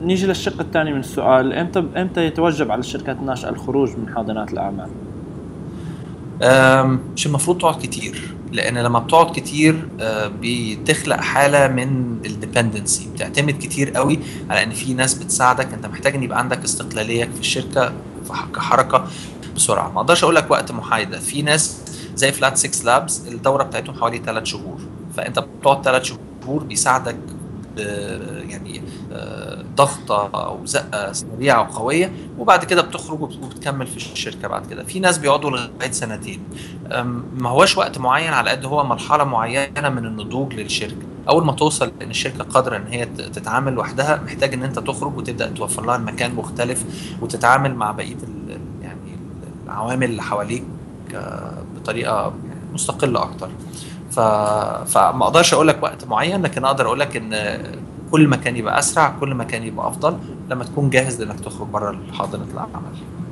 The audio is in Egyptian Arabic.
نيجي للشق الثاني من السؤال امتى امتى يتوجب على الشركات الناشئه الخروج من حاضنات الاعمال؟ مش المفروض تقعد كتير لان لما بتقعد كتير آه، بتخلق حاله من الديبندنسي بتعتمد كتير قوي على ان في ناس بتساعدك انت محتاج ان يبقى عندك استقلاليه في الشركه كحركه بسرعه ما اقدرش اقول لك وقت محايده في ناس زي فلات 6 لابس الدوره بتاعتهم حوالي 3 شهور فانت بتقعد 3 شهور بيساعدك يعني آه، ضغطه او زقه سريعه وقويه وبعد كده بتخرج وبتكمل في الشركه بعد كده في ناس بيقعدوا لغايه سنتين ما هوش وقت معين على قد هو مرحله معينه من النضوج للشركه اول ما توصل ان الشركه قادره ان هي تتعامل لوحدها محتاج ان انت تخرج وتبدا توفر لها مكان مختلف وتتعامل مع بقيه يعني العوامل اللي حواليك آه، بطريقه مستقله اكتر ف... فما اقدرش اقول لك وقت معين لكن اقدر اقول لك ان كل ما كان يبقى اسرع كل ما كان يبقى افضل لما تكون جاهز لانك تخرج بره حاضنه العمل